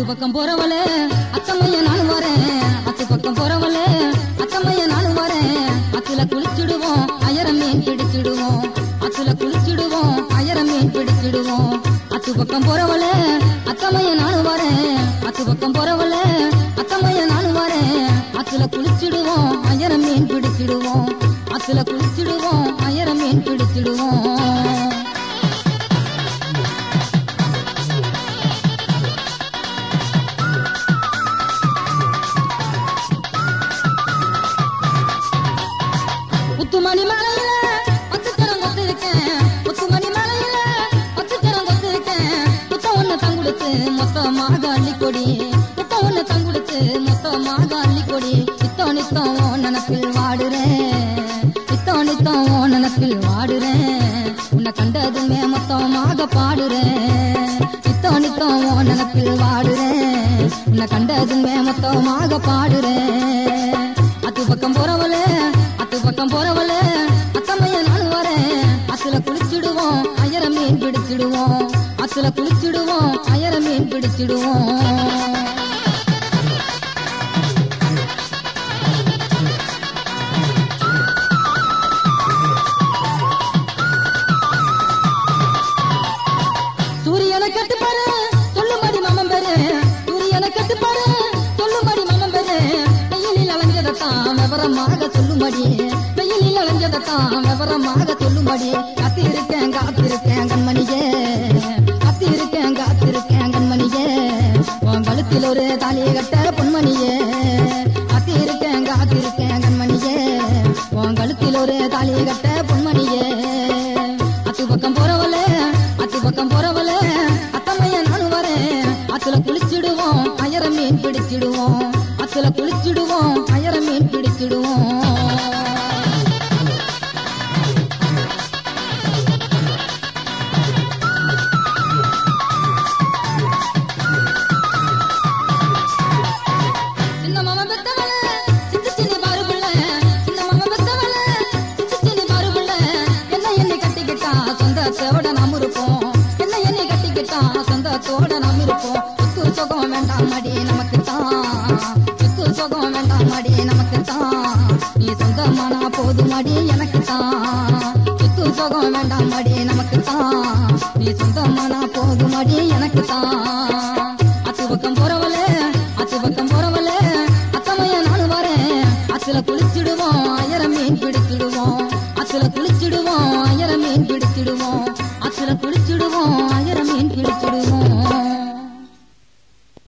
பக்கம் போறவளே அத்தம்மைய நானும் வரேன் அத்து பக்கம் போறவளே அத்தம்மைய நானும் வரேன் அத்துல குளிச்சிடுவோம் அயர மீன் பிடிச்சிடுவோம் அத்துல குளிச்சிடுவோம் அயர மீன் பிடிச்சிடுவோம் அத்து பக்கம் போறவளே அத்தம்மைய நானும் வரேன் அத்து பக்கம் போறவளே அத்தம்மைய நானும் வரேன் அத்துல குளிச்சிடுவோம் அயர மீன் பிடிச்சிடுவோம் அத்துல குளிச்சிடுவோம் அயர மீன் பிடிச்சிடுவோம் முத்துமணி மலையில பத்து தரம் கொத்திருக்கேன் முத்துமணி மலையில பத்து தரம் கொத்திருக்கேன் முத்த ஒண்ணு தங்குடுத்து மொத்தமாக அள்ளி கொடி முத்த ஒண்ணு தங்குடுத்து மொத்தமாக அள்ளி கொடி நித்தோ நித்தோ உன் நினப்பில் வாடுறேன் நித்தோ நித்தோ உன் நினப்பில் வாடுறேன் உன்னை கண்டதுமே மொத்தமாக பாடுறேன் நித்தோ நித்தோ உன் நினப்பில் வாடுறேன் உன்னை கண்டதுமே மொத்தமாக பாடுறேன் அத்து பக்கம் போறவளே அத்து பக்கம் போறவளே அத்தம்மைய நாள் வரேன் அத்துல குளிச்சிடுவோம் அயர மீன் பிடிச்சிடுவோம் அத்துல குளிச்சிடுவோம் அயர மீன் பிடிச்சிடுவோம் சூரியனை கட்டு பாரு சொல்லும்படி மமம் பெரு சூரியனை கட்டு பாரு சொல்லும்படி மமம் பெரு வெயிலில் அலைஞ்சதத்தான் விவரமாக சொல்லும்படி வெயிலில் அலைஞ்சதத்தான் விவரமாக சொல்லும்படி காத்திருக்கேன் காத்திருக்கேன் கண்மணியே காத்திருக்கேன் காத்திருக்கேன் கண்மணியே உன் கழுத்தில் ஒரு தாலியை கட்ட பொன்மணியே காத்திருக்கேன் காத்திருக்கேன் கண்மணியே உன் கழுத்தில் ஒரு தாலியை கட்ட பொன்மணியே அத்து பக்கம் போறவளே அத்து பக்கம் போறவளே அத்தம்மைய நானும் வரேன் அத்துல குளிச்சிடுவோம் அயர மீன் பிடிச்சிடுவோம் அத்துல குளிச்சிடுவோம் அயர மீன் பிடிச்சிடுவோம் சின்ன மாமா பெத்தவளே சின்ன சின்ன பாரு புள்ள சின்ன மாமா பெத்தவளே சின்ன சின்ன பாரு புள்ள என்ன என்னை கட்டிக்கிட்டா சொந்தத்தோட நாம் இருப்போம் என்ன என்னை கட்டிக்கிட்டா சொந்தத்தோட நாம் இருப்போம் சுத்து சுகம் வேண்டாம் மடி நமக்கு தான் சுத்து சுகம் வேண்டாம் மடி நமக்கு தான் நீ சொந்தமானா போதும் மடி எனக்கு தான் சுத்து சுகம் வேண்டாம் மடி நமக்கு தான் நீ சொந்தமானா போதும் மடி எனக்கு தான் அத்து பக்கம் போறவளே அத்து பக்கம் போறவளே அத்தமைய நானும் வரேன் அத்துல குளிச்சிடுவோம் அயர மீன் பிடிச்சிடுவோம் அத்துல குளிச்சிடுவோம் அயர மீன் பிடிச்சிடுவோம் அத்துல குளிச்சிடுவோம்